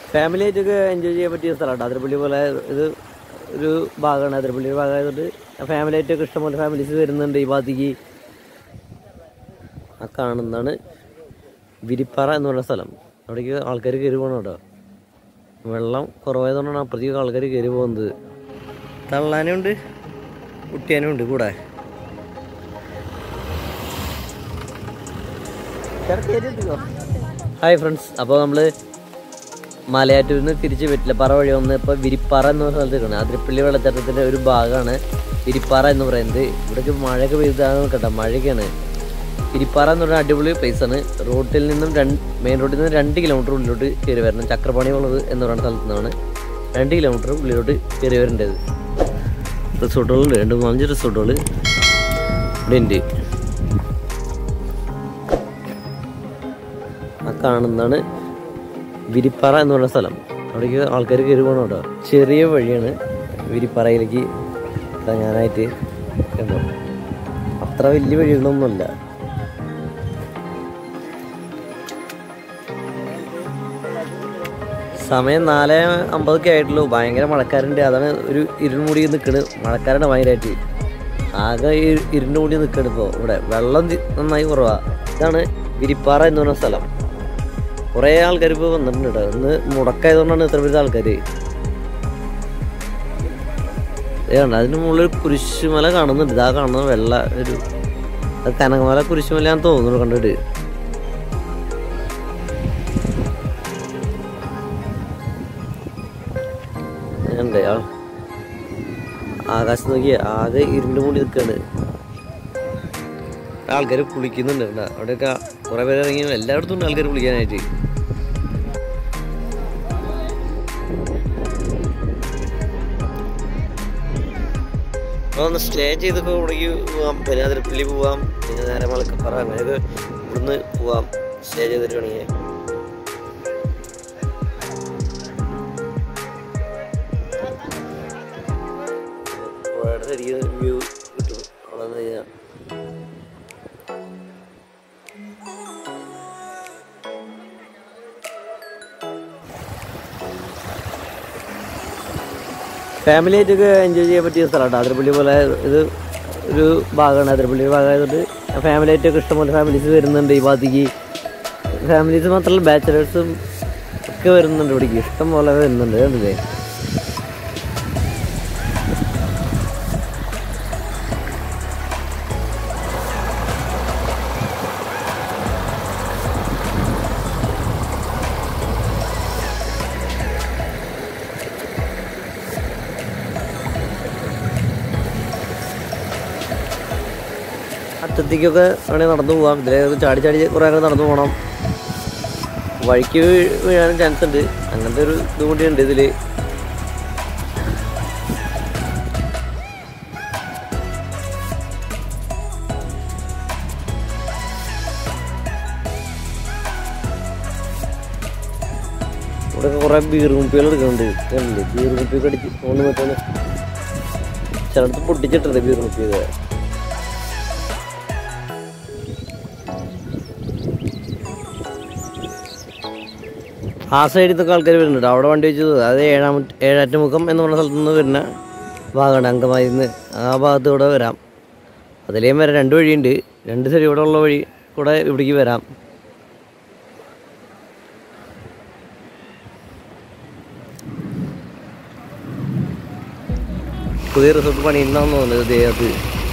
family ആയിട്ടൊക്കെ enjoy ചെയ്യാൻ പറ്റിയ സ്ഥലമാണ് അതിരപ്പള്ളി പോലെ ഇത് ഒരു ഭാഗമാണ് അതിരപ്പള്ളി ഭാഗമായതുകൊണ്ട് ഫാമിലി ആയിട്ടൊക്കെ ഇഷ്ടംപോലെ ഫാമിലീസ് വരുന്നുണ്ട് ഈ ഭാഗത്തേക്ക് ആ കാണുന്നതാണ് വിരിപ്പാറ എന്ന് പറയുന്ന സ്ഥലം അവിടേക്ക് ആൾക്കാർ കയറി പോകണം കേട്ടോ വെള്ളം കുറവായതുകൊണ്ടാണ് അപ്പുറത്തേക്ക് ആൾക്കാർ കയറി പോകുന്നത് തള്ളാനും ഉണ്ട് കുട്ടിയാനും ഉണ്ട് കൂടെ ഹായ് ഫ്രണ്ട്സ് അപ്പോൾ നമ്മൾ മലയാറ്റൂരിൽ നിന്ന് തിരിച്ച് വെറ്റിലപ്പാറ വഴി വന്ന് ഇപ്പോൾ വിരിപ്പാറ എന്ന് പറഞ്ഞ സ്ഥലത്തേക്കാണ് അതിരപ്പള്ളി വെള്ളച്ചാട്ടത്തിൻ്റെ ഒരു ഭാഗമാണ് വിരിപ്പാറ എന്ന് പറയുന്നത് ഇവിടേക്ക് മഴയൊക്കെ പെയ്താണ് കേട്ടോ മഴയൊക്കെയാണ് വിരിപ്പാറ എന്ന് പറഞ്ഞ അടിപൊളി place ആണ് റോട്ടിൽ നിന്നും രണ്ട് മെയിൻ റോഡിൽ നിന്ന് രണ്ട് കിലോമീറ്റർ ഉള്ളിലോട്ട് കയറി വരണം ചക്രപാണി ഉള്ളത് എന്ന് പറയുന്ന സ്ഥലത്ത് നിന്നാണ് രണ്ട് കിലോമീറ്റർ ഉള്ളിലോട്ട് കയറി വരേണ്ടത് റിസോർട്ടുകളുണ്ട് രണ്ട് മൂന്നഞ്ച് റിസോർട്ടുകൾ ഇവിടെ ഉണ്ട് ആ കാണുന്നതാണ് വിരിപ്പാറ എന്ന് പറയുന്ന സ്ഥലം അവിടേക്ക് ആൾക്കാർ കയറി പോകണം കേട്ടോ ചെറിയ വഴിയാണ് വിരിപ്പാറയിലേക്ക് ഇറങ്ങാനായിട്ട് കണ്ടോ അത്ര വലിയ വഴികളൊന്നുമല്ല സമയം നാല് അമ്പതൊക്കെ ആയിട്ടുള്ളൂ ഭയങ്കര മഴക്കാരുണ്ട് അതാണ് ഒരു ഇരുൾമൂടി നിൽക്കണ് മഴക്കാരുണ്ട് ഭയങ്കരമായിട്ട് ആകെ ഇ- ഇരുണ്ട് മൂടി നിൽക്കണ് ഇപ്പോൾ ഇവിടെ വെള്ളം തി- നന്നായി കുറവാ ഇതാണ് വിരിപ്പാറ എന്ന് പറഞ്ഞ സ്ഥലം കുറേ ആൾക്കാർ ഇപ്പോൾ വന്നിട്ടുണ്ട് കേട്ടോ ഇന്ന് മുടക്കായതുകൊണ്ടാണ് ഇത്ര പേര് ആൾക്കാർ ഏതാണ് അതിന് മുകളിൽ ഒരു കുരിശുമല കാണുന്നുണ്ട് ഇതാ കാണുന്ന വെള്ള ഒരു അത് കനകമല കുരിശുമലയാന്ന് തോന്നുന്നു കണ്ടിട്ട് ഉണ്ട് ആ ആകാശം നോക്കി ആകെ ഇരുണ്ട് മൂടി നിൽക്കാണ് ആൾക്കാർ കുളിക്കുന്നുണ്ട് കേട്ടോ അവിടെയൊക്കെ കുറെ പേര് ഇറങ്ങി എല്ലായിടത്തും ഉണ്ട് ആൾക്കാർ കുളിക്കാനായിട്ട് അപ്പോൾ ഒന്ന് സ്റ്റേ ചെയ്തൊക്കെ ഇവിടേക്ക് പോവാം പിന്നെ അതിരപ്പള്ളി പോവാം പിന്നെ നേരെ മലക്കപ്പറ അങ്ങനെയൊക്കെ ഇവിടുന്ന് പോവാം സ്റ്റേ ചെയ്തിട്ട് വേണമെങ്കിൽ പുഴയുടെ ശരിക്കും വ്യൂ കിട്ടും അവിടെ നിന്ന് കഴിഞ്ഞാൽ ഫാമിലി ആയിട്ടൊക്കെ എൻജോയ് ചെയ്യാൻ പറ്റിയ സ്ഥലമാണ് അതിരപ്പള്ളി പോലെ ഇത് ഒരു ഭാഗമാണ് അതിരപ്പള്ളി ഭാഗമായതുകൊണ്ട് ഫാമിലി ആയിട്ടൊക്കെ ഇഷ്ടംപോലെ ഫാമിലീസ് വരുന്നുണ്ട് ഈ ഭാഗത്തേക്ക് ഫാമിലീസ് മാത്രമല്ല ബാച്ചിലേഴ്സും ഒക്കെ വരുന്നുണ്ട് ഇവിടേക്ക് ഇഷ്ടം പോലെ വരുന്നുണ്ട് കണ്ടില്ലേ അറ്റത്തേക്കൊക്കെ വേണമെങ്കിൽ നടന്നു പോകാം ഇതിലേക്ക് ചാടി ചാടി കുറേ അങ്ങ് നടന്നു പോകണം വഴിക്ക് വീ- വീഴാനും ചാൻസ് ഉണ്ട് അങ്ങനത്തെ ഒരു ഇത് കൂടി ഉണ്ട് ഇതിൽ ഇവിടെ കുറേ ബീർ കുപ്പികൾ എടുക്കുന്നുണ്ട് കണ്ടില്ലേ ബീർ കുപ്പിയൊക്കെ അടിച്ച് ഒന്ന് മറ്റേ ചിലടത്ത് പൊട്ടിച്ചിട്ടുണ്ട് ബീർ കുപ്പിയൊക്കെ ആ സൈഡിൽ നിന്നൊക്കെ ആൾക്കാർ വരുന്നുണ്ട് അവിടെ വണ്ടി വെച്ചത് അത് ഏഴാം ഏഴാറ്റുമുഖം എന്ന് പറഞ്ഞ സ്ഥലത്ത് നിന്ന് വരുന്ന ഭാഗമാണ് അങ്കമായി നിന്ന് ആ ഭാഗത്തൂടെ വരാം അതിലേയും വരാം രണ്ട് വഴിയുണ്ട് രണ്ട് സൈഡ് ഇവിടെ ഉള്ള വഴി കൂടെ ഇവിടേക്ക് വരാം പുതിയ റിസോർട്ട് പണി ഉണ്ടാവും തോന്നുന്നത് ദേഹത്ത്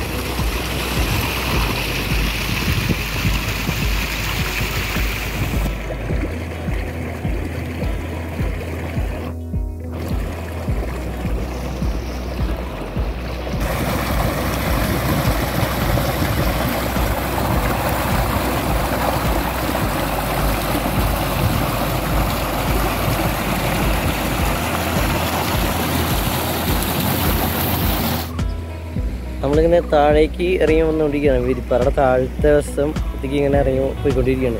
നമ്മളിങ്ങനെ താഴേക്ക് ഇറങ്ങി വന്നുകൊണ്ടിരിക്കുകയാണ് വിരിപ്പാറയുടെ താഴത്തെ വശം എത്തിക്ക് ഇങ്ങനെ ഇറങ്ങി പോയിക്കൊണ്ടിരിക്കുകയാണ്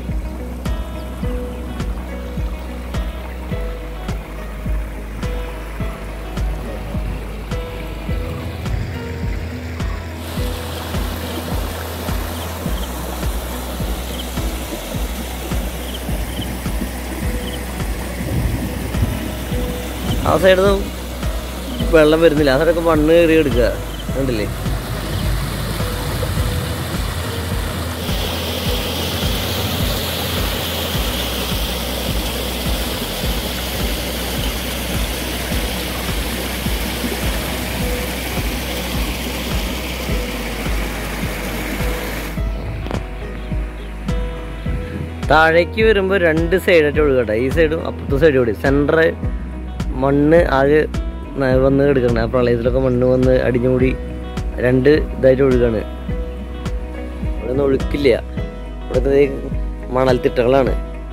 ആ സൈഡിൽ നിന്ന് വെള്ളം വരുന്നില്ല ആ സൈഡൊക്കെ മണ്ണ് കയറി എടുക്കുക കണ്ടില്ലേ താഴേക്ക് വരുമ്പോൾ രണ്ട് സൈഡായിട്ട് ഒഴുകട്ടെ ഈ സൈഡും അപ്പുറത്തെ സൈഡും കൂടി സെൻറ്റർ മണ്ണ് ആകെ ന- വന്ന് കിടക്കണം ആ പ്രളയത്തിലൊക്കെ മണ്ണ് വന്ന് അടിഞ്ഞുകൂടി രണ്ട് ഇതായിട്ട് ഒഴുകാണ് ഇവിടെ ഒന്നും ഒഴുക്കില്ല ഇവിടുത്തെ ദേ മണൽത്തിട്ടകളാണ്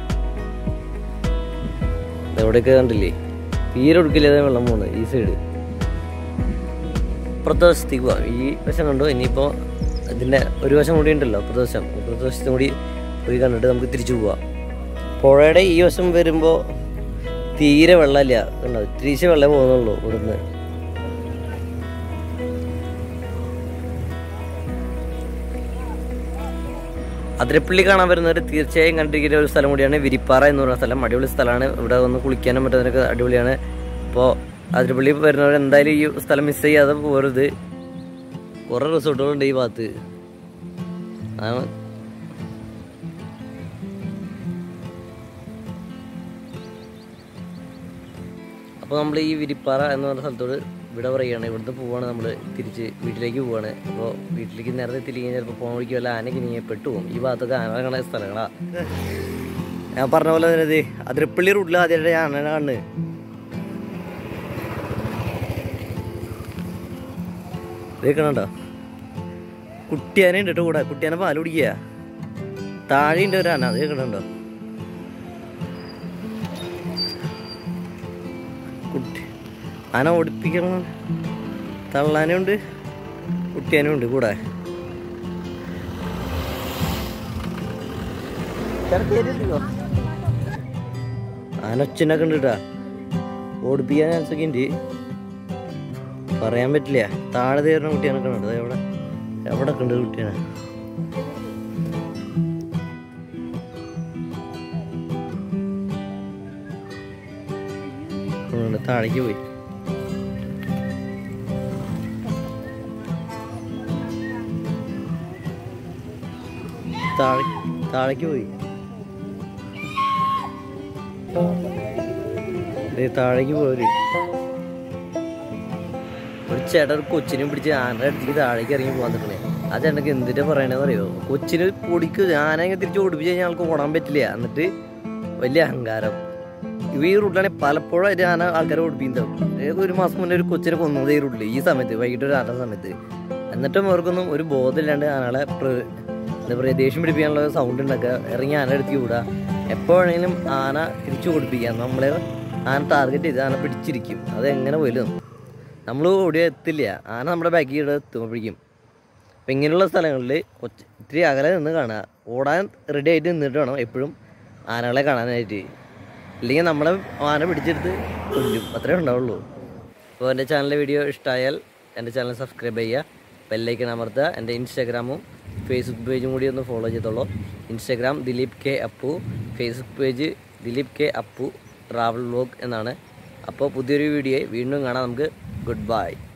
എവിടെയൊക്കെ കണ്ടില്ലേ തീരെ ഒഴുക്കില്ലാതെ വെള്ളം പോണ് ഈ സൈഡ് അപ്പുറത്തെ വശത്തേക്ക് പോവാം ഈ വശം കണ്ടു ഇനിയിപ്പോൾ ഇതിൻ്റെ ഒരു വശം കൂടി ഉണ്ടല്ലോ അപ്പുറത്തെ വശം അപ്പുറത്തെ വശത്തും കൂടി പോയി കണ്ടിട്ട് നമുക്ക് തിരിച്ചു പോവാം പുഴയുടെ ഈ വശം വരുമ്പോൾ തീരെ വെള്ളമില്ല കണ്ടോ തിരിച്ച് വെള്ളം പോകുന്നുള്ളൂ ഇവിടുന്ന് അതിരപ്പള്ളി കാണാൻ വരുന്നവർ തീർച്ചയായും കണ്ടിരിക്കുന്ന ഒരു സ്ഥലം കൂടിയാണ് വിരിപ്പാറ എന്ന് പറയുന്ന സ്ഥലം അടിപൊളി സ്ഥലമാണ് ഇവിടെ വന്ന് കുളിക്കാനും പറ്റുന്നതൊക്കെ അടിപൊളിയാണ് അപ്പോൾ അതിരപ്പള്ളി വരുന്നവർ എന്തായാലും ഈ സ്ഥലം മിസ് ചെയ്യാതെ പോരുത് കുറേ റിസോർട്ടുകളുണ്ട് ഈ ഭാഗത്ത് അതാണ് അപ്പോൾ നമ്മൾ ഈ വിരിപ്പാറ എന്ന് പറഞ്ഞ സ്ഥലത്തോട് ഇവിടെ പറയുകയാണ് ഇവിടുന്ന് പോവാണ് നമ്മൾ തിരിച്ച് വീട്ടിലേക്ക് പോവാണ് അപ്പോൾ വീട്ടിലേക്ക് നേരത്തെ തിരികെ ചിലപ്പോൾ പോകാൻ വഴിക്ക് വല്ല ആനയ്ക്ക് നീ പെട്ടു പോകും ഈ ഭാഗത്തൊക്കെ ആന കാണുന്ന സ്ഥലങ്ങളാ ഞാൻ പറഞ്ഞ പോലെ തന്നെ ഇത് അതിരപ്പള്ളി റൂട്ടിൽ ആദ്യമായിട്ട് ഞാൻ ആനനെ കാണുന്നത് ഇതേക്കണോ കുട്ടിയാനെ ഉണ്ട് കേട്ടോ കൂടെ കുട്ടിയാനെ പാല് കുടിക്കുക താഴെ ഉണ്ട് ഒരു ആന അത് കേൾക്കണുണ്ടോ കുട്ടി ആന ഓടിപ്പിക്കണം തള്ളാനും ഉണ്ട് കുട്ടിയാനും ഉണ്ട് കൂടെ ആന ഒച്ചനൊക്കെ ഉണ്ട് കേട്ടാ ഓടിപ്പിക്കാൻ ചാൻസ് ഒക്കെ ഉണ്ട് പറയാൻ പറ്റില്ല താഴെ തീർന്ന കുട്ടിയാനൊക്കെ ഉണ്ട് ദേ എവിടെ എവിടെ ഒക്കെ ഉണ്ട് കുട്ടിയാനെ ഉണ്ട്, താഴേക്ക് പോയി താഴെ താഴേക്ക് പോയി ദേ താഴേക്ക് പോര് ഒരു ചേട്ടൻ ഒരു കൊച്ചിനെ പിടിച്ച് ആനയുടെ അടുത്തേക്ക് താഴേക്ക് ഇറങ്ങി പോകാൻ നിൽക്കണേ ആ ചേട്ടനക്ക് എന്തിനാ പറയണേന്ന് അറിയോ കൊച്ചിന് പൊടിക്ക് ആന ഇങ്ങനെ തിരിച്ച് ഓടിപ്പിച്ച് കഴിഞ്ഞാൽ ആൾക്ക് ഓടാൻ പറ്റില്ല എന്നിട്ട് വലിയ അഹങ്കാരം ഇവ ഈ റൂട്ടിലാണെങ്കിൽ പലപ്പോഴായിട്ട് ആന ആൾക്കാരെ ഓടിപ്പിക്കുന്നത് ഏക ഒരു മാസം മുന്നേ ഒരു കൊച്ചിനെ കൊന്നത് ഈ റൂട്ടിൽ ഈ സമയത്ത് വൈകിട്ട് ഒരു ആന സമയത്ത് എന്നിട്ടും അവർക്കൊന്നും ഒരു ബോധമില്ലാണ്ട് ആനകളെ പ്ര- എന്താ പറയുക ദേഷ്യം പിടിപ്പിക്കാനുള്ള സൗണ്ട് ഉണ്ടാക്കുക ഇറങ്ങി ആന എടുത്ത് വിടുക എപ്പോഴെങ്കിലും ആന തിരിച്ചു ഓടിപ്പിക്കാം നമ്മളെ ആന ടാർഗറ്റ് ചെയ്ത് ആന പിടിച്ചിരിക്കും അത് എങ്ങനെ പോലും നമ്മൾ ഓടി എത്തില്ല ആന നമ്മുടെ ബാക്കിൽ എത്തുമ്പോഴേക്കും അപ്പം ഇങ്ങനെയുള്ള സ്ഥലങ്ങളിൽ കൊച്ച് ഇത്തിരി അകലെ നിന്ന് കാണുക ഓടാൻ റെഡി ആയിട്ട് നിന്നിട്ട് വേണം എപ്പോഴും ആനകളെ കാണാനായിട്ട് ഇല്ലെങ്കിൽ നമ്മളെ ആന പിടിച്ചെടുത്ത് കൊല്ലും അത്രേ ഉണ്ടാവുള്ളൂ അപ്പോൾ എൻ്റെ ചാനലിലെ വീഡിയോ ഇഷ്ടമായാൽ എൻ്റെ ചാനൽ സബ്സ്ക്രൈബ് ചെയ്യുക ബെല്ലൈക്കൺ അമർത്തുക എൻ്റെ ഇൻസ്റ്റാഗ്രാമും ഫേസ്ബുക്ക് പേജും കൂടി ഒന്ന് ഫോളോ ചെയ്തോളൂ Instagram Dileep K Appu Facebook page Dileep K Appu travel vlog എന്നാണ് അപ്പോൾ പുതിയൊരു വീഡിയോ വീണ്ടും കാണാം നമുക്ക് ഗുഡ് ബൈ